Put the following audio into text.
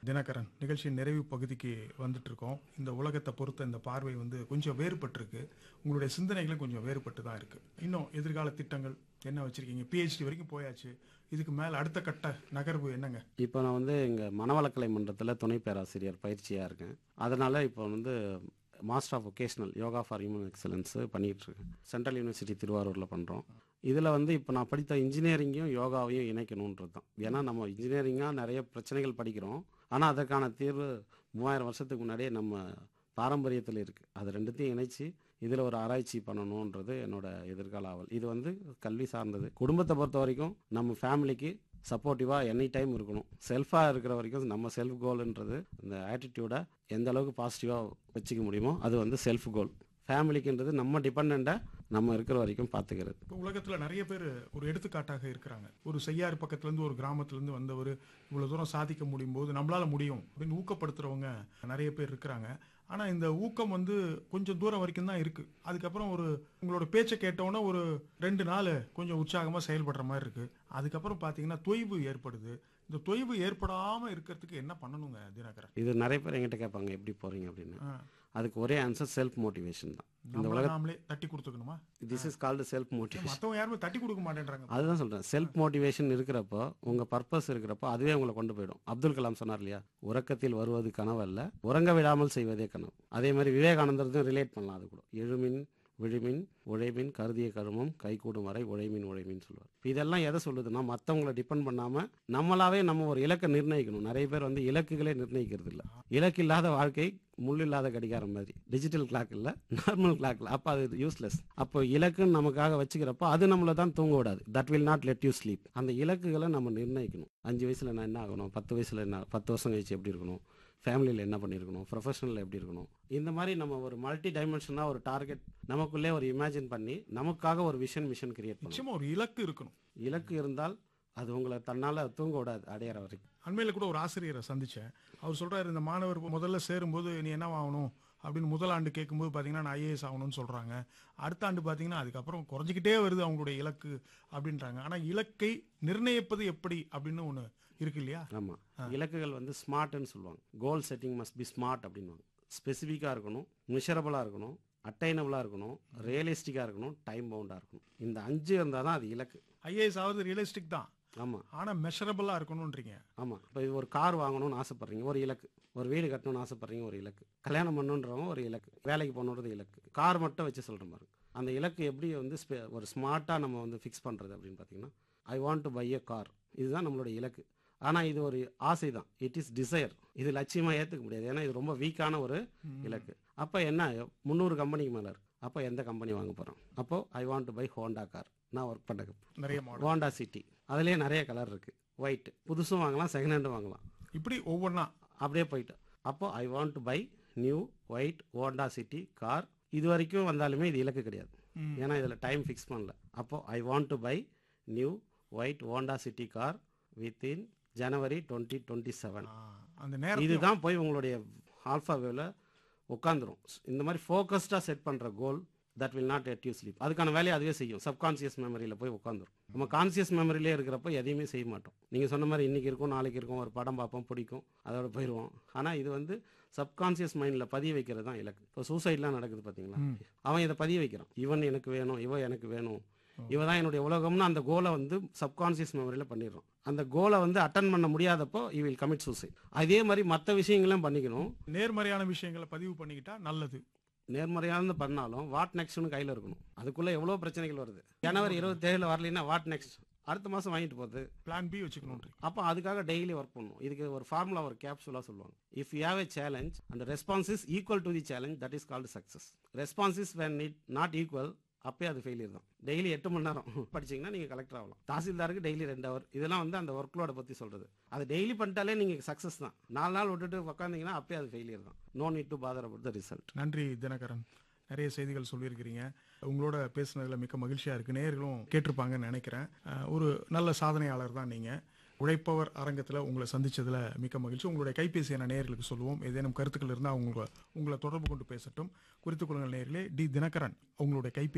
தினகரன் நிகழ்ச்சியின் நிறைவு பகுதிக்கு வந்துட்டு இருக்கோம் இந்த உலகத்தை பொறுத்த இந்த பார்வை வந்து கொஞ்சம் வேறுபட்டிருக்கு உங்களுடைய சிந்தனைகளும் கொஞ்சம் வேறுபட்டு தான் இருக்கு இன்னும் எதிர்கால திட்டங்கள் என்ன வச்சிருக்கீங்க பிஹெச்டி வரைக்கும் போயாச்சு இதுக்கு மேல அடுத்த கட்ட நகர்வு என்னங்க இப்போ நான் வந்து இங்கே மனவளக்கலை மன்றத்தில் துணை பேராசிரியர் பயிற்சியாக இருக்கேன் அதனால் இப்போ வந்து master of vocational yoga for human excellence பண்ணிகிட்டு இருக்கேன் சென்ட்ரல் யூனிவர்சிட்டி திருவாரூரில் பண்ணுறோம் இதில் வந்து இப்போ நான் படித்த இன்ஜினியரிங்கையும் யோகாவையும் இணைக்கணுன்றது தான் ஏன்னா நம்ம இன்ஜினியரிங்காக நிறைய பிரச்சனைகள் படிக்கிறோம் ஆனால் அதற்கான தீர்வு மூவாயிரம் வருஷத்துக்கு முன்னாடியே நம்ம பாரம்பரியத்தில் இருக்குது அது ரெண்டுத்தையும் இணைச்சி இதில் ஒரு ஆராய்ச்சி பண்ணணுன்றது என்னோட எதிர்கால ஆவல் இது வந்து கல்வி சார்ந்தது குடும்பத்தை பொறுத்த வரைக்கும் நம்ம ஃபேமிலிக்கு சப்போர்ட்டிவாக எனி டைம் இருக்கணும் செல்ஃபாக இருக்கிற வரைக்கும் நம்ம செல்ஃப் கோல்ன்றது இந்த ஆட்டிடியூடை எந்த அளவுக்கு பாசிட்டிவாக வச்சுக்க முடியுமோ அது வந்து செல்ஃப் கோல் ஃபேமிலிக்குன்றது நம்ம டிபெண்ட்டாக நம்ம இருக்கிற வரைக்கும் பார்த்துக்கிறது இப்போ உலகத்துல நிறைய பேர் ஒரு எடுத்துக்காட்டாக இருக்கிறாங்க ஒரு செய்யாறு பக்கத்துல இருந்து ஒரு கிராமத்துல இருந்து வந்தவர் இவ்வளவு தூரம் சாதிக்க முடியும் போது நம்மளால முடியும் அப்படின்னு ஊக்கப்படுத்துறவங்க நிறைய பேர் இருக்கிறாங்க ஆனா இந்த ஊக்கம் வந்து கொஞ்சம் தூரம் வரைக்கும் தான் இருக்கு அதுக்கப்புறம் ஒரு உங்களோட பேச்சை கேட்டோன்னே ஒரு ரெண்டு நாள் கொஞ்சம் உற்சாகமா செயல்படுற மாதிரி இருக்கு அதுக்கப்புறம் பாத்தீங்கன்னா தொய்வு ஏற்படுது இந்த தொய்வு ஏற்படாம இருக்கிறதுக்கு என்ன பண்ணணுங்க தினகரன் இது நிறைய பேர் என்கிட்ட கேட்பாங்க எப்படி போகிறீங்க அப்படின்னு ஆ, அதுக்கு ஒரே ஆன்சர் செல்ஃப் மோட்டிவேஷன் தான் இந்த நம்மள உலக நாமளே தட்டி கொடுத்துக்கணுமா this is called self motivation மத்தவங்க யாருமே தட்டி கொடுக்க மாட்டேன்றாங்க அதுதான் சொல்கிறேன் செல்ஃப் மோட்டிவேஷன் இருக்கிறப்போ உங்கள் பர்பஸ் இருக்கிறப்போ அதுவே உங்களை கொண்டு போயிடும் அப்துல் கலாம் சொன்னார் இல்லையா உறக்கத்தில் வருவது கனவு அல்ல உறங்க விடாமல் செய்வதே கனவு அதே மாதிரி விவேகானந்தர்தான் ரிலேட் பண்ணலாம் அது கூட எழுமின் விழுமின் உழைமின் கருதிய கருமம் கைகூடும் வரை உழைமின் உழைமின் சொல்லுவார் இப்ப இதெல்லாம் எதை சொல்லுதுன்னா மற்றவங்கள டிபெண்ட் பண்ணாமல் நம்மளாவே நம்ம ஒரு இலக்கை நிர்ணயிக்கணும் நிறைய பேர் வந்து இலக்குகளே நிர்ணயிக்கிறது இல்லை இலக்கு இல்லாத வாழ்க்கை முள் இல்லாத கடிகாரம் மாதிரி டிஜிட்டல் கிளாக் இல்லை நார்மல் கிளாக்ல அப்போ அது யூஸ்லெஸ் அப்போ இலக்குன்னு நமக்காக வச்சுக்கிறப்போ அது நம்மளை தான் தூங்க விடாது that will not let you sleep அந்த இலக்குகளை நம்ம நிர்ணயிக்கணும் அஞ்சு வயசுல நான் என்ன ஆகணும் பத்து வயசுல என்ன பத்து வருஷம் கழிச்சு எப்படி இருக்கணும் ஃபேமிலியில் என்ன பண்ணியிருக்கணும் ப்ரொஃபஷனலில் எப்படி இருக்கணும் இந்த மாதிரி நம்ம ஒரு மல்டி டைமென்ஷனாக ஒரு டார்கெட் நமக்குள்ளே ஒரு இமேஜின் பண்ணி நமக்காக ஒரு விஷன் மிஷன் கிரியேட் பண்ணணும் நிச்சயமா ஒரு இலக்கு இருக்கணும் இலக்கு இருந்தால் அது உங்களை தன்னால் தூங்க விடாது அடையிற வரைக்கும் அண்மையில் கூட ஒரு ஆசிரியரை சந்திச்சேன் அவர் சொல்றாரு இந்த மாணவர் முதல்ல சேரும்போது நீ என்ன ஆகணும் அப்படின்னு முதல் ஆண்டு கேட்கும்போது பார்த்தீங்கன்னா நான் ஐஏஎஸ் ஆகணும்னு சொல்றாங்க அடுத்த ஆண்டு பார்த்தீங்கன்னா அதுக்கப்புறம் குறைஞ்சிக்கிட்டே வருது அவங்களுடைய இலக்கு அப்படின்றாங்க ஆனா இலக்கை நிர்ணயிப்பது எப்படி அப்படின்னு ஒன்று இருக்கு இல்லையா ஆமாம் இலக்குகள் வந்து ஸ்மார்ட்னு சொல்லுவாங்க goal setting must be smart அப்படின்வாங்க ஸ்பெசிஃபிக்காக இருக்கணும் மிஷரபிளாக இருக்கணும் அட்டைனபிளாக இருக்கணும் ரியலிஸ்டிக்காக இருக்கணும் டைம் பவுண்டாக இருக்கணும் இந்த அஞ்சு இருந்தால் தான் அது இலக்கு ஐஏஎஸ் ஆகுது ரியலிஸ்டிக் தான் ஆமாம் ஆனா மெஷரபிளா இருக்கணும்ன்றீங்க ஆமாம் இப்போ இது ஒரு கார் வாங்கணும்னு ஆசைப்பட்றீங்க ஒரு இலக்கு ஒரு வீடு கட்டணும்னு ஆசைப்பட்றீங்க ஒரு இலக்கு கல்யாணம் பண்ணணுன்றவங்க ஒரு இலக்கு வேலைக்கு போகணுன்றது இலக்கு கார் மட்டும் வச்சு சொல்கிற மாதிரி அந்த இலக்கு எப்படி வந்து ஸ்பெ- ஒரு ஸ்மார்ட்டாக நம்ம வந்து ஃபிக்ஸ் பண்ணுறது அப்படின்னு பார்த்தீங்கன்னா I want to buy a car இதுதான் நம்மளோட இலக்கு ஆனால் இது ஒரு ஆசை தான் இட் இஸ் டிசைர் இது லட்சியமாக ஏற்றுக்க முடியாது ஏன்னா இது ரொம்ப வீக்கான ஒரு இலக்கு அப்போ என்ன முந்நூறு கம்பெனிக்கு மேலே இருக்கு அப்போ எந்த கம்பெனி வாங்க போகிறோம் அப்போ I want to buy Honda car நான் ஒர்க் பண்ண நிறைய மாடல் ஹோண்டா சிட்டி அதுலேயே நிறைய கலர் இருக்குது ஒயிட் புதுசும் வாங்கலாம் செகண்ட் ஹேண்டும் வாங்கலாம் இப்படி ஒவ்வொன்றா அப்படியே போயிட்டு அப்போ I want to buy new white Honda City car இது வரைக்கும் வந்தாலுமே இது இலக்கு கிடையாது ம். ஏன்னா இதில் டைம் ஃபிக்ஸ் பண்ணல அப்போ I want to buy new white Honda City car within January twenty twenty seven அந்த நேரம் இதுதான் போய் உங்களுடைய ஆல்ஃபா வேவில் உட்காந்துரும் இந்த மாதிரி ஃபோக்கஸ்டாக செட் பண்ணுற goal that will not let you sleep அதுக்கான வேலையை அதுவே செய்யும் சப்கான்சியஸ் மெமரியில் போய் உட்காந்துரும் நம்ம கான்சியஸ் மெமரியிலே இருக்கிறப்ப எதையுமே செய்ய மாட்டோம் நீங்கள் சொன்ன மாதிரி இன்றைக்கி இருக்கும் நாளைக்கு இருக்கும் ஒரு படம் பார்ப்போம் பிடிக்கும் அதோட போயிடுவோம் ஆனால் இது வந்து சப்கான்சியஸ் மைண்டில் பதிய வைக்கிறது தான் இலக்கு இப்போ சூசைட்லாம் நடக்குது பார்த்தீங்களா அவன் இதை பதிய வைக்கிறான் இவன் எனக்கு வேணும் இவ எனக்கு வேணும் இவ தான் என்னுடைய உலகம்னு அந்த கோலை வந்து சப்கான்சியஸ் மெமரியில் பண்ணிடுறோம் அந்த கோலை வந்து அட்டன் பண்ண முடியாதப்போ யூ வில் கமிட் சூசைட் அதே மாதிரி மற்ற விஷயங்களும் பண்ணிக்கணும் நேர்மறையான விஷயங்களை பதிவு பண்ணிக்கிட்டா நல்லது நேர்மறையானது பண்ணாலும் வாட் நெக்ஸ்ட்னு கையில் இருக்கணும் அதுக்குள்ளே எவ்வளோ பிரச்சனைகள் வருது ஜனவரி இருபத்தேழில் வரலைன்னா வாட் நெக்ஸ்ட் அடுத்த மாதம் வாங்கிட்டு போகுது பிளான் பி வச்சுக்கணுன்றீங்க அப்போ அதுக்காக டெய்லி ஒர்க் பண்ணணும் இதுக்கு ஒரு ஃபார்முலா ஒரு கேப்சூலாக சொல்லுவாங்க if you have a challenge and response is equal to the challenge that is called success response is when it not equal அப்பயே அது ஃபெயிலியர் தான் டெய்லி எட்டு மணி நேரம் படிச்சீங்கன்னா நீங்கள் கலெக்டர் ஆகலாம் தாசில்தாருக்கு டெய்லி ரெண்டு ஹவர் இதெல்லாம் வந்து அந்த ஒர்க் லோட பற்றி சொல்கிறது அது டெய்லி பண்ணிட்டாலே நீங்கள் சக்ஸஸ் தான் நாலு நாள் விட்டுட்டு உட்காந்தீங்கன்னா அப்பயே அது ஃபெயிலியர் தான் no need to bother about the result நன்றி தினகரன் நிறைய செய்திகள் சொல்லியிருக்கிறீங்க உங்களோட பேசுனதுல மிக்க மகிழ்ச்சியா இருக்கு நேயர்களும் கேட்டிருப்பாங்கன்னு நினைக்கிறேன் அஹ், ஒரு நல்ல சாதனையாளர் தான் நீங்க உழைப்பவர் அரங்கத்துல உங்களை சந்திச்சதுல மிக்க மகிழ்ச்சி உங்களுடைய கைபேசி என நேயர்களுக்கு சொல்லுவோம் ஏதேனும் கருத்துக்கள் இருந்தால் உங்களை உங்களை தொடர்பு கொண்டு பேசட்டும் குறித்துக் கொள்ளுங்கள் நேயர்களே டி தினகரன் உங்களுடைய கைபேசி